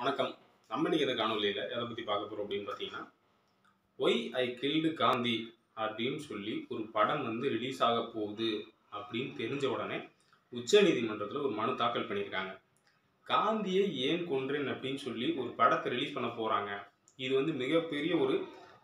வணக்கம் நம்ம இன்னைக்கு இந்த காணொலியில் எதை பற்றி பார்க்க போகிறோம் அப்படின்னு பார்த்தீங்கன்னா ஒய் ஐ கில்டு காந்தி அப்படின்னு சொல்லி ஒரு படம் வந்து ரிலீஸ் ஆக போகுது அப்படின்னு தெரிஞ்ச உடனே உச்சநீதிமன்றத்தில் ஒரு மனு தாக்கல் பண்ணியிருக்காங்க காந்தியை ஏன் கொன்றேன் அப்படின்னு சொல்லி ஒரு படத்தை ரிலீஸ் பண்ண போகிறாங்க இது வந்து மிகப்பெரிய ஒரு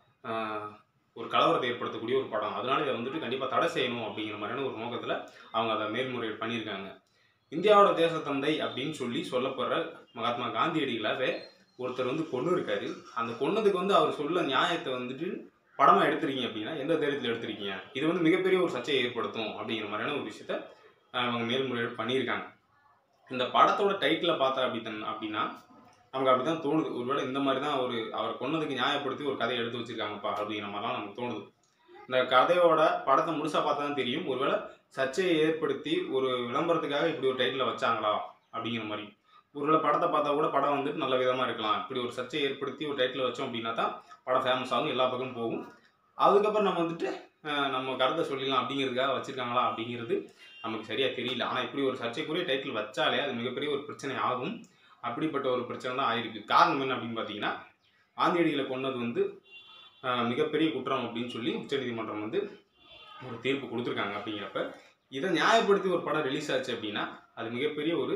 ஆஹ், ஒரு கலவரத்தை ஏற்படுத்தக்கூடிய ஒரு படம் அதனால இதை வந்துட்டு கண்டிப்பாக தடை செய்யணும் அப்படிங்கிற மாதிரியான ஒரு நோக்கத்தில் அவங்க அதை மேல்முறையீடு பண்ணியிருக்காங்க இந்தியாவோட தேசத்தந்தை அப்படின்னு சொல்லி சொல்லப்படுற மகாத்மா காந்தியடிகளாவே ஒருத்தர் வந்து கொண்டு இருக்காரு அந்த கொன்னதுக்கு வந்து அவர் சொல்ல நியாயத்தை வந்துட்டு படமா எடுத்திருக்கீங்க அப்படின்னா எந்த தைரியத்தில் எடுத்திருக்கீங்க இது வந்து மிகப்பெரிய ஒரு சர்ச்சையை ஏற்படுத்தும் அப்படிங்கிற மாதிரியான ஒரு விஷயத்த அஹ், அவங்க மேல்முறையீடு பண்ணியிருக்காங்க இந்த படத்தோட டைட்டில் பார்த்தா அப்படி அப்படின்னா நமக்கு அப்படி தான் தோணுது ஒருவேளை இந்த மாதிரி தான் ஒரு அவரை கொன்னதுக்கு நியாயப்படுத்தி ஒரு கதையை எடுத்து வச்சிருக்காங்கப்பா அப்படிங்கிற மாதிரிலாம் நமக்கு தோணுது இந்த கதையோட படத்தை முழுசா பார்த்தா தான் தெரியும் ஒருவேளை சர்ச்சையை ஏற்படுத்தி ஒரு விளம்பரத்துக்காக இப்படி ஒரு டைட்டில் வச்சாங்களா அப்படிங்கிற மாதிரி ஒருவேளை படத்தை பார்த்தா கூட படம் வந்துட்டு நல்ல விதமாக இருக்கலாம் இப்படி ஒரு சர்ச்சையை ஏற்படுத்தி ஒரு டைட்டில் வச்சோம் அப்படின்னா தான் படம் ஃபேமஸ் ஆகும் எல்லா பக்கமும் போகும் அதுக்கப்புறம் நம்ம வந்துட்டு அஹ், நம்ம கருத்தை சொல்லிடலாம் அப்படிங்கிறதுக்காக வச்சிருக்காங்களா அப்படிங்கிறது நமக்கு சரியாக தெரியல ஆனால் இப்படி ஒரு சர்ச்சைக்குரிய டைட்டில் வச்சாலே அது மிகப்பெரிய ஒரு பிரச்சனை ஆகும் அப்படிப்பட்ட ஒரு பிரச்சனை தான் ஆயிருக்கு காரணம் என்ன அப்படின்னு பார்த்தீங்கன்னா காந்தியடிகளை கொன்னது வந்து அஹ், மிகப்பெரிய குற்றம் அப்படின்னு சொல்லி உச்சநீதிமன்றம் வந்து ஒரு தீர்ப்பு கொடுத்துருக்காங்க அப்படிங்கிறப்ப இதை நியாயப்படுத்தி ஒரு படம் ரிலீஸ் ஆச்சு அப்படின்னா அது மிகப்பெரிய ஒரு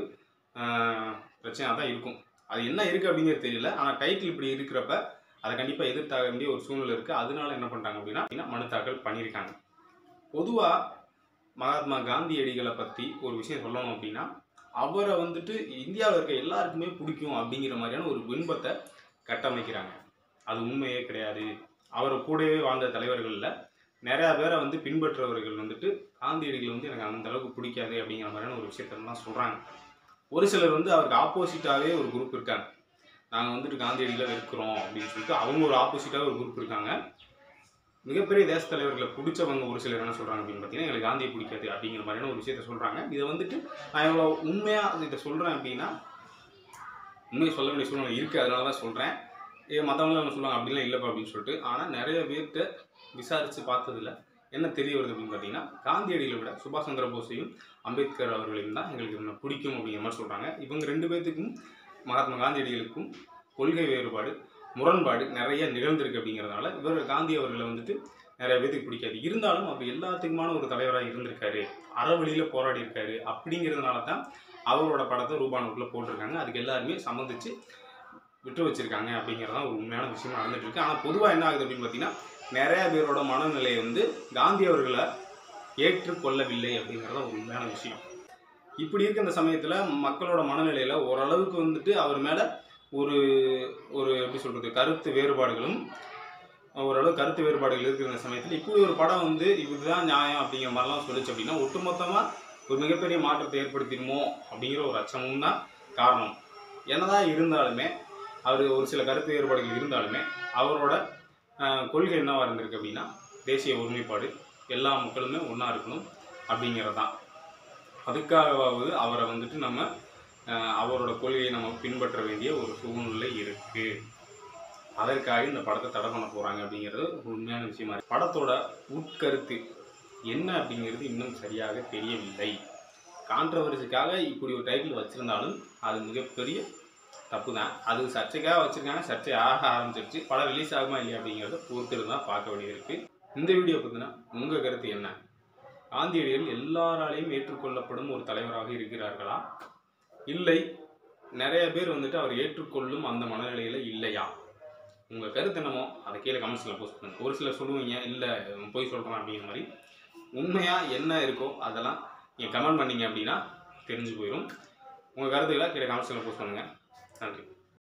பிரச்சனையாக தான் இருக்கும் அது என்ன இருக்குது அப்படிங்கிறது தெரியல ஆனால் டைட்டில் இப்படி இருக்கிறப்ப அதை கண்டிப்பாக எதிர்த்தாக வேண்டிய ஒரு சூழ்நிலை இருக்குது அதனால என்ன பண்ணுறாங்க அப்படின்னா அப்படின்னா மனு தாக்கல் பண்ணியிருக்காங்க பொதுவாக மகாத்மா காந்தியடிகளை பற்றி ஒரு விஷயம் சொல்லணும் அப்படின்னா அவரை வந்துட்டு இந்தியாவில் இருக்க எல்லாருக்குமே பிடிக்கும் அப்படிங்கிற மாதிரியான ஒரு பின்பத்தை கட்டமைக்கிறாங்க அது உண்மையே கிடையாது அவர் கூடவே வாழ்ந்த தலைவர்களில் நிறையா பேரை வந்து பின்பற்றவர்கள் வந்துட்டு காந்தியடிகள் வந்து எனக்கு அந்த அளவுக்கு பிடிக்காது அப்படிங்கிற மாதிரியான ஒரு விஷயத்தெல்லாம் சொல்கிறாங்க ஒரு சிலர் வந்து அவருக்கு ஆப்போசிட்டாகவே ஒரு குரூப் இருக்காங்க நாங்கள் வந்துட்டு காந்தியடிகளை இருக்கிறோம் அப்படின்னு சொல்லிட்டு அவங்க ஒரு ஆப்போசிட்டாக ஒரு குரூப் இருக்காங்க மிகப்பெரிய தேச தலைவர்களை பிடிச்சவங்க ஒரு சிலர் என்ன சொல்கிறாங்க அப்படின்னு பார்த்தீங்கன்னா எங்களுக்கு காந்தியை பிடிக்காது அப்படிங்கிற மாதிரியான ஒரு விஷயத்த சொல்கிறாங்க இதை வந்துட்டு நான் இவ்வளோ உண்மையாக இதை சொல்கிறேன் அப்படின்னா உண்மையை சொல்ல வேண்டிய சூழ்நிலை இருக்குது அதனால தான் சொல்கிறேன் ஏ மற்றவங்களும் என்ன சொல்லுவாங்க அப்படிலாம் இல்லைப்பா அப்படின்னு சொல்லிட்டு ஆனால் நிறைய பேர்கிட்ட விசாரித்து பார்த்ததுல என்ன தெரிய வருது அப்படின்னு பார்த்தீங்கன்னா காந்தியடிகளை விட சுபாஷ் சந்திர போஸையும் அம்பேத்கர் அவர்களையும் தான் எங்களுக்கு இன்னும் பிடிக்கும் அப்படிங்கிற மாதிரி சொல்கிறாங்க இவங்க ரெண்டு பேர்த்துக்கும் மகாத்மா காந்தியடிகளுக்கும் கொள்கை வேறுபாடு முரண்பாடு நிறைய நிகழ்ந்திருக்கு அப்படிங்கிறதுனால இவர் காந்தி அவர்களை வந்துட்டு நிறைய பேத்துக்கு பிடிக்காது இருந்தாலும் அவர் எல்லாத்துக்குமான ஒரு தலைவராக இருந்திருக்காரு அறவழியில் போராடி இருக்காரு அப்படிங்கிறதுனால தான் அவரோட படத்தை ரூபானுக்குள்ளே போட்டிருக்காங்க அதுக்கு எல்லாருமே சம்மந்திச்சு விட்டு வச்சிருக்காங்க அப்படிங்கிறது தான் ஒரு உண்மையான விஷயம் நடந்துட்டு இருக்கு ஆனால் பொதுவாக என்ன ஆகுது அப்படின்னு பார்த்தீங்கன்னா நிறைய பேரோட மனநிலை வந்து காந்தி அவர்களை ஏற்றுக்கொள்ளவில்லை அப்படிங்கிறது தான் ஒரு உண்மையான விஷயம் இப்படி இருக்க இந்த சமயத்தில் மக்களோட மனநிலையில் ஓரளவுக்கு வந்துட்டு அவர் மேலே ஒரு ஒரு எப்படி சொல்கிறது கருத்து வேறுபாடுகளும் ஓரளவு கருத்து வேறுபாடுகள் இருக்கிற இந்த சமயத்தில் இப்படி ஒரு படம் வந்து இதுதான் நியாயம் அப்படிங்கிற மாதிரிலாம் சொல்லிச்சு அப்படின்னா ஒட்டுமொத்தமாக ஒரு மிகப்பெரிய மாற்றத்தை ஏற்படுத்திடுமோ அப்படிங்கிற ஒரு அச்சமும் தான் காரணம் என்னதான் இருந்தாலுமே அவர் ஒரு சில கருத்து வேறுபாடுகள் இருந்தாலுமே அவரோட ஆஹ், கொள்கை என்னவா இருந்திருக்கு அப்படின்னா தேசிய ஒருமைப்பாடு எல்லா மக்களுமே ஒன்றா இருக்கணும் அப்படிங்கிறது தான் அதுக்காகவாவது அவரை வந்துட்டு நம்ம ஆஹ், அவரோட கொள்கையை நம்ம பின்பற்ற வேண்டிய ஒரு சூழ்நிலை இருக்குது அதற்காக இந்த படத்தை தடை பண்ண போகிறாங்க அப்படிங்கிறது ஒரு உண்மையான விஷயமா இருக்கு படத்தோட உட்கருத்து என்ன அப்படிங்கிறது இன்னும் சரியாக தெரியவில்லை கான்ட்ரவர்சிக்காக இப்படி ஒரு டைட்டில் வச்சுருந்தாலும் அது மிகப்பெரிய தப்பு தான் அது சர்ச்சைக்காக வச்சுருக்காங்க சர்ச்சை ஆக ஆரம்பிச்சிருச்சு படம் ரிலீஸ் ஆகுமா இல்லையா அப்படிங்கிறத பொறுத்து தான் பார்க்க வேண்டியது இருக்குது இந்த வீடியோ பற்றினா உங்கள் கருத்து என்ன காந்தியடிகள் எல்லாராலையும் ஏற்றுக்கொள்ளப்படும் ஒரு தலைவராக இருக்கிறார்களா இல்லை நிறைய பேர் வந்துட்டு அவர் ஏற்றுக்கொள்ளும் அந்த மனநிலையில் இல்லையா உங்கள் கருத்து என்னமோ அதை கீழே கமெண்ட்ஸில் போஸ்ட் பண்ணுங்க ஒரு சிலர் சொல்லுவீங்க இல்லை போய் சொல்கிறேன் அப்படிங்கிற மாதிரி உண்மையாக என்ன இருக்கோ அதெல்லாம் நீங்கள் கமெண்ட் பண்ணீங்க அப்படின்னா தெரிஞ்சு போயிடும் உங்கள் கருத்துக்களை கீழே கமெண்ட்ஸில் போஸ்ட் பண்ணுங்கள் நன்றி